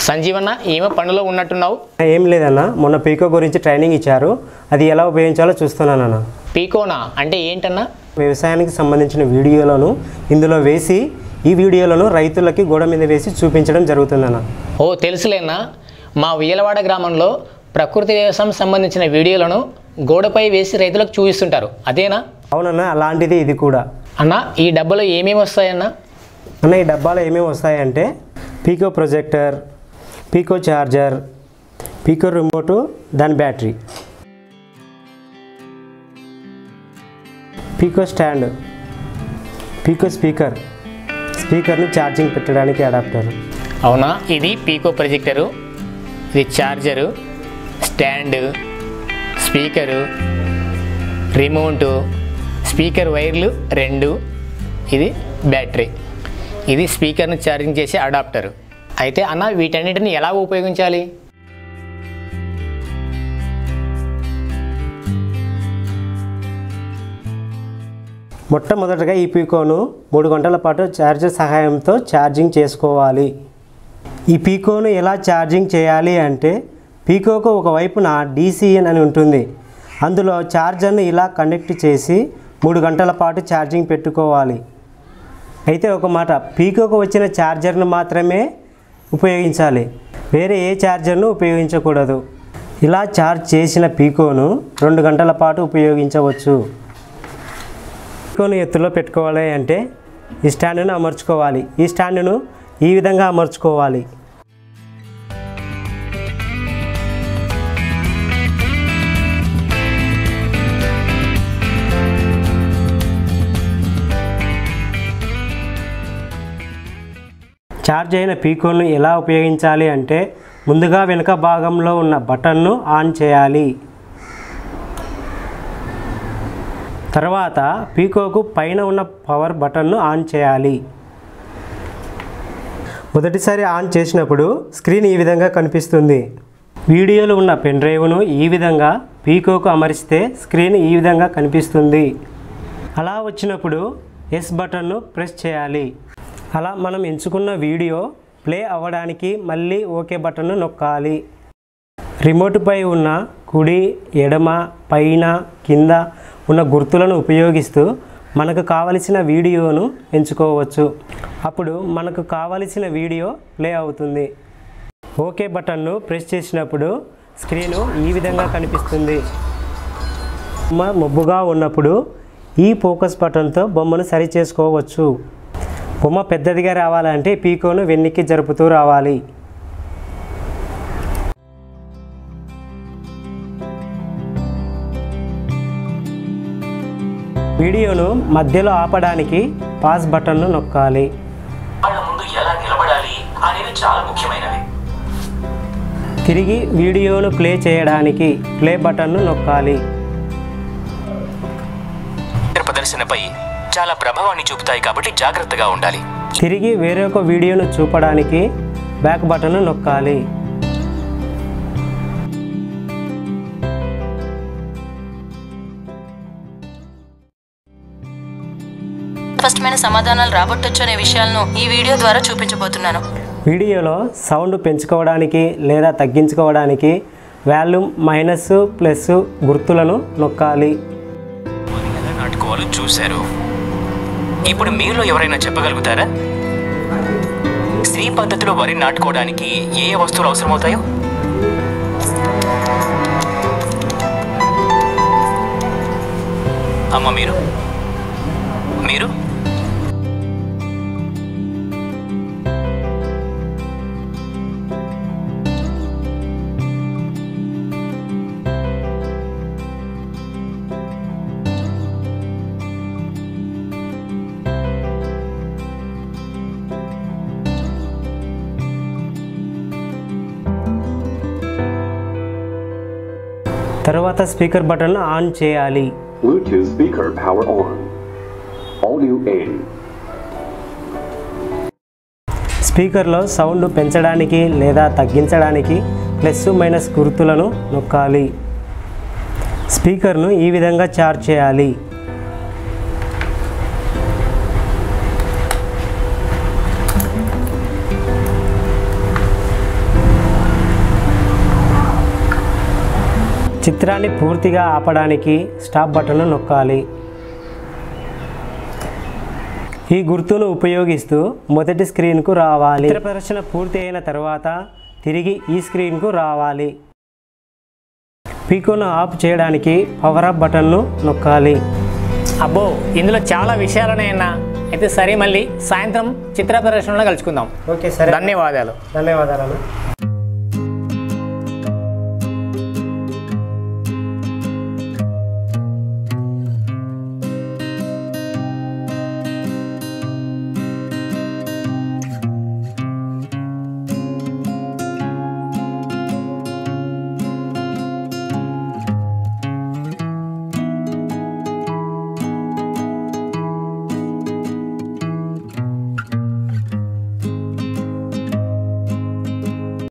సంజీవన్న ఏమో పనిలో ఉన్నట్టున్నావు ఏం లేదన్న మొన్న పీకో గురించి ట్రైనింగ్ ఇచ్చారు అది ఎలా ఉపయోగించాలో చూస్తున్నానన్న పీకోనా అంటే ఏంటన్నా వ్యవసాయానికి సంబంధించిన వీడియోలను ఇందులో వేసి ఈ వీడియోలను రైతులకి గోడ మీద వేసి చూపించడం జరుగుతుందన్న ఓ తెలుసులేనా మా ఉయ్యలవాడ గ్రామంలో ప్రకృతి వ్యవసాయం సంబంధించిన వీడియోలను గోడపై వేసి రైతులకు చూపిస్తుంటారు అదేనా అవునన్న అలాంటిది ఇది కూడా అన్న ఈ డబ్బాలో ఏమేమి వస్తాయన్నా అన్న ఈ డబ్బాలో ఏమేమి వస్తాయంటే Pico projector Pico charger Pico remote దాని battery Pico stand Pico speaker స్పీకర్ని ఛార్జింగ్ పెట్టడానికి అడాప్టర్ అవునా ఇది పీకో ప్రొజెక్టరు ఇది charger stand speaker remote speaker వైర్లు రెండు ఇది బ్యాటరీ ఇది స్పీకర్ని ఛార్జింగ్ చేసే అడాప్టరు అయితే అన్న వీటన్నిటిని ఎలా ఉపయోగించాలి మొట్టమొదటగా ఈ పీకోను మూడు గంటల పాటు ఛార్జర్ సహాయంతో ఛార్జింగ్ చేసుకోవాలి ఈ పీకోను ఎలా ఛార్జింగ్ చేయాలి అంటే పీకోకు ఒక వైపున డీసీఎన్ అని ఉంటుంది అందులో ఛార్జర్ను ఇలా కనెక్ట్ చేసి మూడు గంటల పాటు ఛార్జింగ్ పెట్టుకోవాలి అయితే ఒక మాట పీకోకు వచ్చిన ఛార్జర్ను మాత్రమే ఉపయోగించాలి వేరే ఏ ఛార్జర్ను ఉపయోగించకూడదు ఇలా ఛార్జ్ చేసిన పీకోను రెండు గంటల పాటు ఉపయోగించవచ్చు పీకోను ఎత్తులో పెట్టుకోవాలి అంటే ఈ స్టాండ్ను అమర్చుకోవాలి ఈ స్టాండ్ను ఈ విధంగా అమర్చుకోవాలి ఛార్జ్ అయిన పీకోను ఎలా ఉపయోగించాలి అంటే ముందుగా వెనుక భాగంలో ఉన్న బటన్ను ఆన్ చేయాలి తర్వాత పీకోకు పైన ఉన్న పవర్ బటన్ను ఆన్ చేయాలి మొదటిసారి ఆన్ చేసినప్పుడు స్క్రీన్ ఈ విధంగా కనిపిస్తుంది వీడియోలో ఉన్న పెన్ డ్రైవ్ను ఈ విధంగా పీకోకు అమరిస్తే స్క్రీన్ ఈ విధంగా కనిపిస్తుంది అలా వచ్చినప్పుడు ఎస్ బటన్ను ప్రెస్ చేయాలి అలా మనం ఎంచుకున్న వీడియో ప్లే అవ్వడానికి మళ్ళీ ఓకే బటన్ను నొక్కాలి రిమోట్పై ఉన్న కుడి ఎడమ పైన కింద ఉన్న గుర్తులను ఉపయోగిస్తూ మనకు కావలసిన వీడియోను ఎంచుకోవచ్చు అప్పుడు మనకు కావలసిన వీడియో ప్లే అవుతుంది ఓకే బటన్ను ప్రెస్ చేసినప్పుడు స్క్రీను ఈ విధంగా కనిపిస్తుంది బొమ్మ మొబ్బుగా ఉన్నప్పుడు ఈ ఫోకస్ బటన్తో బొమ్మను సరి చేసుకోవచ్చు బొమ్మ పెద్దదిగా రావాలంటే పీకోను వెన్నికి జరుపుతూ రావాలి వీడియోను మధ్యలో ఆపడానికి పాస్ బటన్ను నొక్కాలి వాళ్ళ ముందు ఎలా నిలబడాలి అనేవి చాలా ముఖ్యమైనవి తిరిగి వీడియోను ప్లే చేయడానికి ప్లే బటన్ను నొక్కాలి చిత్ర ప్రదర్శనపై చాలా ప్రభావాన్ని చూపుతాయి కాబట్టి జాగ్రత్తగా ఉండాలి తిరిగి వేరొక వీడియోను చూపడానికి బ్యాక్ బటన్ను నొక్కాలి స్పష్టమైన సమాధానాలు రాబట్టొచ్చు అనే విషయాలను ఈ వీడియో ద్వారా చూపించబోతున్నాను వీడియోలో సౌండ్ పెంచుకోవడానికి లేదా తగ్గించుకోవడానికి వాల్యూమ్ మైనస్ ప్లస్ గుర్తులను నొక్కాలి వారు ఎలా నాటుకోవాలో చూశారు ఇప్పుడు మీలో ఎవరైనా చెప్పగలుగుతారా స్త్రీ పద్ధతిలో వరి నాటుకోవడానికి ఏ ఏ వస్తువులు అవసరమవుతాయో అమ్మ మీరు మీరు తర్వాత స్పీకర్ బటన్ను ఆన్ చేయాలి Bluetooth speaker power on. All new aim. స్పీకర్లో సౌండ్ పెంచడానికి లేదా తగ్గించడానికి ప్లస్ మైనస్ గుర్తులను నొక్కాలి స్పీకర్ను ఈ విధంగా చార్జ్ చేయాలి చిత్రాన్ని పూర్తిగా ఆపడానికి స్టాప్ బటన్ను నొక్కాలి ఈ గుర్తును ఉపయోగిస్తూ మొదటి స్క్రీన్కు రావాలి చిత్ర ప్రదర్శన పూర్తి అయిన తర్వాత తిరిగి ఈ స్క్రీన్కు రావాలి పీకోను ఆఫ్ చేయడానికి పవర్ ఆఫ్ బటన్ను నొక్కాలి అబ్బో ఇందులో చాలా విషయాలున్నాయన్నా అయితే సరే మళ్ళీ సాయంత్రం చిత్ర ప్రదర్శనలో కలుసుకుందాం ఓకే సరే ధన్యవాదాలు ధన్యవాదాలు